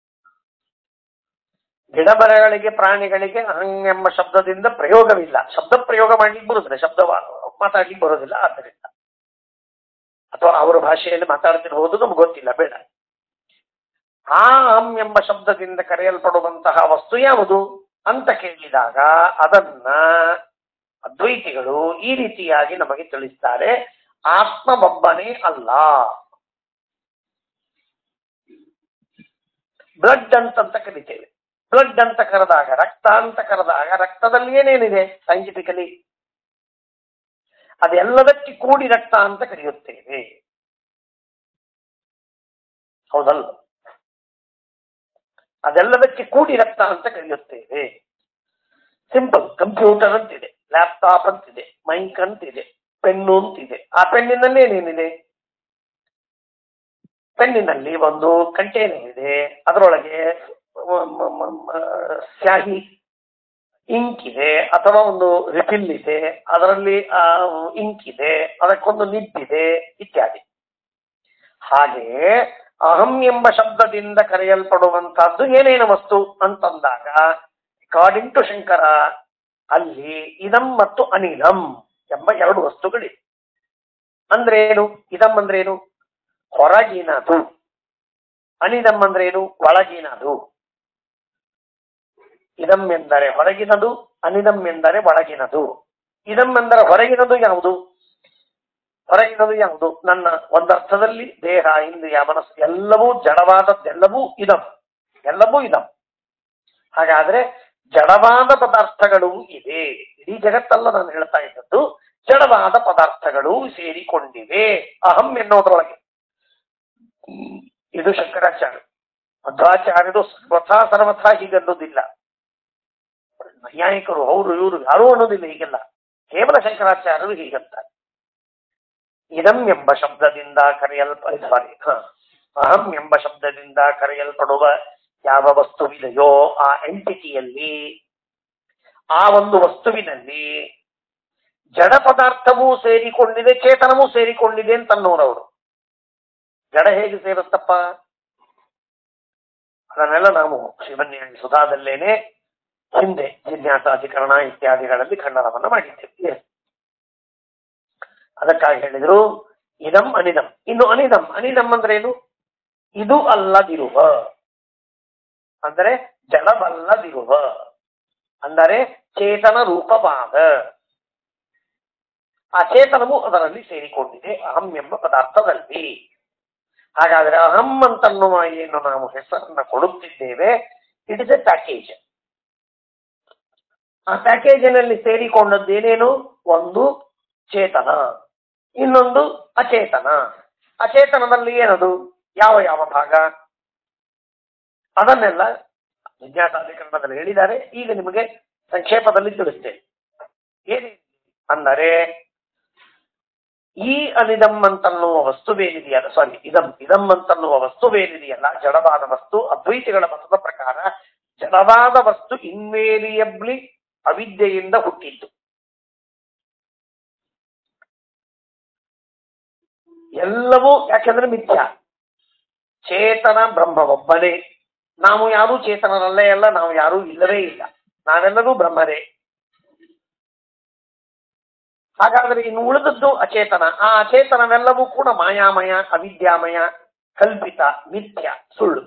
ಗಿಡಮರಗಳಿಗೆ ಪ್ರಾಣಿಗಳಿಗೆ ಅಹಂ ಎಂಬ ಶಬ್ದದಿಂದ ಪ್ರಯೋಗವಿಲ್ಲ ಶಬ್ದ ಪ್ರಯೋಗ ಮಾಡ್ಲಿಕ್ಕೆ ಬರುದಿಲ್ಲ ಶಬ್ದ ಮಾತಾಡ್ಲಿಕ್ಕೆ ಬರೋದಿಲ್ಲ ಆದ್ದರಿಂದ ಅಥವಾ ಅವರ ಭಾಷೆಯಲ್ಲಿ ಮಾತಾಡ್ತಿರ್ಬೋದು ನಮ್ಗೆ ಗೊತ್ತಿಲ್ಲ ಬೇಡ ಆ ಅಹಂ ಎಂಬ ಶಬ್ದದಿಂದ ಕರೆಯಲ್ಪಡುವಂತಹ ವಸ್ತು ಯಾವುದು ಅಂತ ಕೇಳಿದಾಗ ಅದನ್ನ ಅದ್ವೈತಿಗಳು ಈ ರೀತಿಯಾಗಿ ನಮಗೆ ತಿಳಿಸ್ತಾರೆ ಆತ್ಮವೊಬ್ಬನೇ ಅಲ್ಲ ಬ್ಲಡ್ ಅಂತಂತ ಕರಿತೇವೆ ಬ್ಲಡ್ ಅಂತ ಕರೆದಾಗ ರಕ್ತ ಅಂತ ಕರೆದಾಗ ರಕ್ತದಲ್ಲಿ ಏನೇನಿದೆ ಸೈಂಟಿಫಿಕಲಿ ಅದೆಲ್ಲದಕ್ಕೆ ಕೂಡಿ ರಕ್ತ ಅಂತ ಕರೆಯುತ್ತೇವೆ ಹೌದಲ್ಲ ಅದೆಲ್ಲದಕ್ಕೆ ಕೂಡಿ ರಕ್ತ ಅಂತ ಕರೆಯುತ್ತೇವೆ ಸಿಂಪಲ್ ಕಂಪ್ಯೂಟರ್ ಅಂತಿದೆ ಲ್ಯಾಪ್ಟಾಪ್ ಅಂತಿದೆ ಮೈಕ್ ಅಂತಿದೆ ಪೆನ್ನು ಅಂತಿದೆ ಆ ಪೆನ್ನಿನಲ್ಲಿ ಏನೇನಿದೆ ಪೆನ್ನಿನಲ್ಲಿ ಒಂದು ಕಂಟೈನರ್ ಇದೆ ಅದರೊಳಗೆ ಮ- ಮ- ಮ- ಮ- ಸ್ಯಾಹಿ ಇಂಕ್ ಇದೆ ಅಥವಾ ಒಂದು ರಿಫಿಲ್ ಇದೆ ಅದರಲ್ಲಿ ಆ ಇಂಕ್ ಇದೆ ಅದಕ್ಕೊಂದು ನಿಬ್ ಇದೆ ಇತ್ಯಾದಿ ಹಾಗೆಯೇ ಅಹಂ ಎಂಬ ಶಬ್ದದಿಂದ ಕರೆಯಲ್ಪಡುವಂತಹದ್ದು ಏನೇನು ವಸ್ತು ಅಂತಂದಾಗ ಅಕಾರ್ಡಿಂಗ್ ಟು ಶಂಕರ ಅಲ್ಲಿ ಇದಂ ಮತ್ತು ಅನಿಲಂ ಎಂಬ ಎರಡು ವಸ್ತುಗಳಿವೆ ಅಂದ್ರೇನು ಇದಂ ಅಂದ್ರೇನು ಹೊರಗಿನದು ಅನಿದಂ ಅಂದ್ರೇನು ಒಳಗಿನದು ಇದಂ ಎಂದರೆ ಹೊರಗಿನದು ಅನಿದಂ ಎಂದರೆ ಒಳಗಿನದು ಇದಂ ಎಂದರೆ ಹೊರಗಿನದು ಯಾವುದು ಹೊರಗಿನದು ಯಾವುದು ನನ್ನ ಒಂದರ್ಥದಲ್ಲಿ ದೇಹ ಇಂದ್ರಿಯ ಮನಸ್ಸು ಎಲ್ಲವೂ ಜಡವಾದದ್ದೆಲ್ಲವೂ ಇದಂ ಎಲ್ಲವೂ ಇದಂ ಹಾಗಾದ್ರೆ ಜಡವಾದ ಪದಾರ್ಥಗಳು ಇದೆ ಇಡೀ ಜಗತ್ತಲ್ಲ ನಾನು ಹೇಳ್ತಾ ಇದ್ದದ್ದು ಜಡವಾದ ಪದಾರ್ಥಗಳು ಸೇರಿಕೊಂಡಿವೆ ಅಹಂ ಎನ್ನುವುದರೊಳಗೆ ಇದು ಶಂಕರಾಚಾರ್ಯ ಮಧ್ವಾಚಾರ್ಯರು ಸರ್ವಥಾ ಸರ್ವಥಾ ಹೀಗನ್ನೋದಿಲ್ಲ ನೈಯಾಯಿಕರು ಅವರು ಇವರು ಯಾರೂ ಅನ್ನೋದಿಲ್ಲ ಹೀಗೆಲ್ಲ ಕೇವಲ ಶಂಕರಾಚಾರ್ಯರು ಹೀಗಂತಾರೆ ಇದಂ ಎಂಬ ಶಬ್ದದಿಂದ ಕರೆಯಲ್ಪ ಸಾರಿ ಹ ಅಹಂ ಎಂಬ ಶಬ್ದದಿಂದ ಕರೆಯಲ್ಪಡುವ ಯಾವ ವಸ್ತುವಿದೆಯೋ ಆ ಎಂಟಿಟಿಯಲ್ಲಿ ಆ ಒಂದು ವಸ್ತುವಿನಲ್ಲಿ ಜಡ ಪದಾರ್ಥವೂ ಸೇರಿಕೊಂಡಿದೆ ಚೇತನವೂ ಸೇರಿಕೊಂಡಿದೆ ಅಂತ ಅನ್ನೋರವರು ಜಡ ಹೇಗೆ ಸೇರುತ್ತಪ್ಪ ಅದನ್ನೆಲ್ಲ ನಾವು ಶ್ರೀಮನ್ಯಾಯ ಸುಧಾದಲ್ಲೇನೆ ಹಿಂದೆ ಜಿಜ್ಞಾಸಾಧಿಕರಣ ಇತ್ಯಾದಿಗಳಲ್ಲಿ ಖಂಡನವನ್ನ ಮಾಡಿದ್ದೇವೆ ಅದಕ್ಕಾಗಿ ಹೇಳಿದ್ರು ಇದಂ ಅನಿದಂ ಇನ್ನು ಅನಿದಂ ಅನಿದಂ ಅಂದ್ರೆ ಏನು ಇದು ಅಲ್ಲದಿರುವ ಅಂದರೆ ಜಡವಲ್ಲದಿರುವ ಅಂದರೆ ಚೇತನ ರೂಪವಾದ ಆ ಚೇತನವು ಅದರಲ್ಲಿ ಸೇರಿಕೊಂಡಿದೆ ಅಹಂ ಎಂಬ ಪದಾರ್ಥದಲ್ಲಿ ಹಾಗಾದ್ರೆ ಅಹಂ ಅಂತನ್ನುವ ಏನು ನಾವು ಹೆಸರನ್ನ ಕೊಡುತ್ತಿದ್ದೇವೆ ಇಟ್ ಇಸ್ ಎ ಪ್ಯಾಕೇಜ್ ಆ ಪ್ಯಾಕೇಜಿನಲ್ಲಿ ಸೇರಿಕೊಂಡದ್ದೇನೇನು ಒಂದು ಚೇತನ ಇನ್ನೊಂದು ಅಚೇತನ ಅಚೇತನದಲ್ಲಿ ಏನದು ಯಾವ ಯಾವ ಭಾಗ ಅದನ್ನೆಲ್ಲ ವಿಜ್ಞಾಸಾಧಿಕರಣದಲ್ಲಿ ಹೇಳಿದ್ದಾರೆ ಈಗ ನಿಮಗೆ ಸಂಕ್ಷೇಪದಲ್ಲಿ ತಿಳಿಸ್ತೇನೆ ಏನೇ ಅಂದರೆ ಈ ಅನಿದಂ ಅಂತನ್ನುವ ವಸ್ತುವೇನಿದೆಯಲ್ಲ ಸಾರಿ ಇದಂ ಇದಂ ಅಂತನ್ನುವ ವಸ್ತುವೇನಿದೆಯಲ್ಲ ಜಡವಾದ ವಸ್ತು ಅದ್ವೈತಿಗಳ ಮತದ ಪ್ರಕಾರ ಜಡವಾದ ವಸ್ತು ಇನ್ವೇರಿಯಬ್ಲಿ ಅವಿದ್ಯೆಯಿಂದ ಹುಟ್ಟಿದ್ದು ಎಲ್ಲವೂ ಯಾಕೆಂದ್ರೆ ಮಿಥ್ಯ ಚೇತನ ಬ್ರಹ್ಮ ಒಬ್ಬನೇ ನಾವು ಯಾರೂ ಚೇತನರಲ್ಲೇ ಅಲ್ಲ ನಾವು ಯಾರೂ ಇಲ್ಲವೇ ಇಲ್ಲ ನಾವೆಲ್ಲರೂ ಬ್ರಹ್ಮರೇ ಹಾಗಾದ್ರೆ ಇನ್ನು ಉಳಿದದ್ದು ಅಚೇತನ ಆ ಅಚೇತನವೆಲ್ಲವೂ ಕೂಡ ಮಾಯಾಮಯ ಅವಿದ್ಯಾಮಯ ಕಲ್ಪಿತ ಮಿಥ್ಯ ಸುಳ್ಳು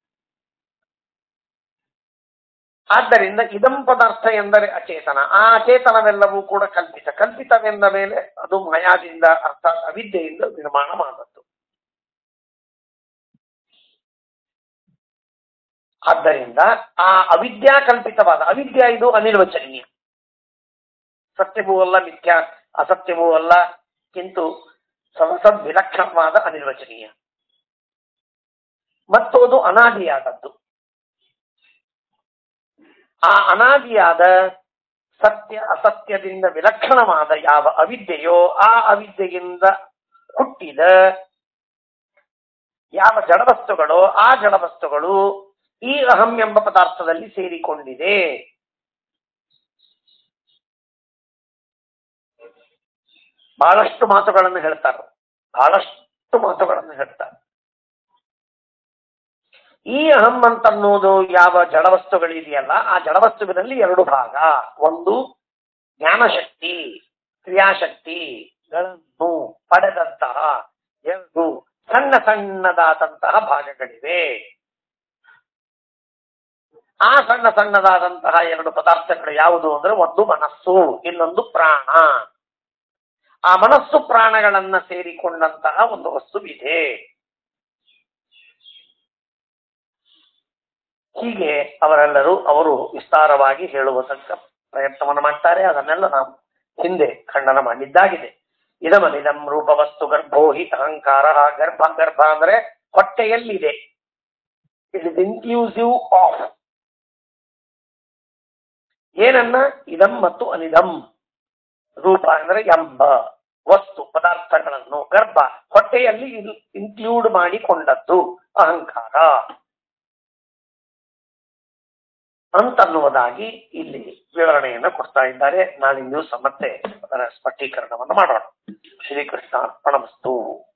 ಆದ್ದರಿಂದ ಇದಂ ಪದಾರ್ಥ ಎಂದರೆ ಅಚೇತನ ಆ ಅಚೇತನವೆಲ್ಲವೂ ಕೂಡ ಕಲ್ಪಿತ ಕಲ್ಪಿತವೆಂದ ಮೇಲೆ ಅದು ಮಾಯಾದಿಂದ ಅರ್ಥಾತ್ ಅವಿದ್ಯೆಯಿಂದ ನಿರ್ಮಾಣ ಮಾಡದ್ದು ಆದ್ದರಿಂದ ಆ ಅವಿದ್ಯಾ ಕಲ್ಪಿತವಾದ ಅವಿದ್ಯಾ ಇದು ಅನಿರ್ವಚನೀಯ ಸತ್ಯವೂ ಅಲ್ಲ ಮಿಥ್ಯ ಅಸತ್ಯವೂ ಅಲ್ಲ ಕಿಂತು ಸದ್ ವಿಲಕ್ಷಣವಾದ ಅನಿರ್ವಚನೀಯ ಮತ್ತು ಅದು ಅನಾದಿಯಾದದ್ದು ಆ ಅನಾದಿಯಾದ ಸತ್ಯ ಅಸತ್ಯದಿಂದ ವಿಲಕ್ಷಣವಾದ ಯಾವ ಅವಿದ್ಯೆಯೋ ಆ ಅವಿದ್ಯೆಯಿಂದ ಹುಟ್ಟಿದ ಯಾವ ಜಡವಸ್ತುಗಳೋ ಆ ಜಡವಸ್ತುಗಳು ಈ ಅಹಂ ಎಂಬ ಪದಾರ್ಥದಲ್ಲಿ ಸೇರಿಕೊಂಡಿದೆ ಬಹಳಷ್ಟು ಮಾತುಗಳನ್ನು ಹೇಳ್ತಾರೆ ಬಹಳಷ್ಟು ಮಾತುಗಳನ್ನು ಹೇಳ್ತಾರೆ ಈ ಅಹಂ ಅಂತನ್ನುವುದು ಯಾವ ಜಡವಸ್ತುಗಳಿದೆಯಲ್ಲ ಆ ಜಡವಸ್ತುವಿನಲ್ಲಿ ಎರಡು ಭಾಗ ಒಂದು ಜ್ಞಾನಶಕ್ತಿ ಕ್ರಿಯಾಶಕ್ತಿಗಳನ್ನು ಪಡೆದಂತಹ ಎರಡು ಸಣ್ಣ ಸಣ್ಣದಾದಂತಹ ಭಾಗಗಳಿವೆ ಆ ಸಣ್ಣ ಸಣ್ಣದಾದಂತಹ ಎರಡು ಪದಾರ್ಥಗಳು ಯಾವುದು ಅಂದ್ರೆ ಒಂದು ಮನಸ್ಸು ಇನ್ನೊಂದು ಪ್ರಾಣ ಆ ಮನಸ್ಸು ಪ್ರಾಣಗಳನ್ನ ಸೇರಿಕೊಂಡಂತಹ ಒಂದು ವಸ್ತುವಿದೆ ಹೀಗೆ ಅವರೆಲ್ಲರೂ ಅವರು ವಿಸ್ತಾರವಾಗಿ ಹೇಳುವ ತನಕ ಪ್ರಯತ್ನವನ್ನು ಮಾಡ್ತಾರೆ ಅದನ್ನೆಲ್ಲ ನಾವು ಹಿಂದೆ ಖಂಡನ ಮಾಡಿದ್ದಾಗಿದೆ ಇದಮನಿದಂ ರೂಪವಸ್ತು ಗರ್ಭೋ ಹಿ ಅಹಂಕಾರ ಗರ್ಭ ಗರ್ಭ ಅಂದ್ರೆ ಹೊಟ್ಟೆಯಲ್ಲಿದೆ ಇಟ್ ಇಸ್ ಇನ್ಕ್ಲೂಸಿವ್ ಆಫ್ ಏನನ್ನ ಇದಂ ಮತ್ತು ಅನಿದಂ ರೂಪ ಅಂದ್ರೆ ಎಂಬ ವಸ್ತು ಪದಾರ್ಥಗಳನ್ನು ಗರ್ಭ ಹೊಟ್ಟೆಯಲ್ಲಿ ಇನ್ಕ್ಲೂಡ್ ಮಾಡಿಕೊಂಡದ್ದು ಅಹಂಕಾರ ಅಂತನ್ನುವುದಾಗಿ ಇಲ್ಲಿ ವಿವರಣೆಯನ್ನು ಕೊಡ್ತಾ ಇದ್ದಾರೆ ನಾಳಿನ ದಿವಸ ಮತ್ತೆ ಅದರ ಸ್ಪಷ್ಟೀಕರಣವನ್ನು ಮಾಡೋಣ ಶ್ರೀಕೃಷ್ಣ ಅರ್ಪಣಮಸ್ತು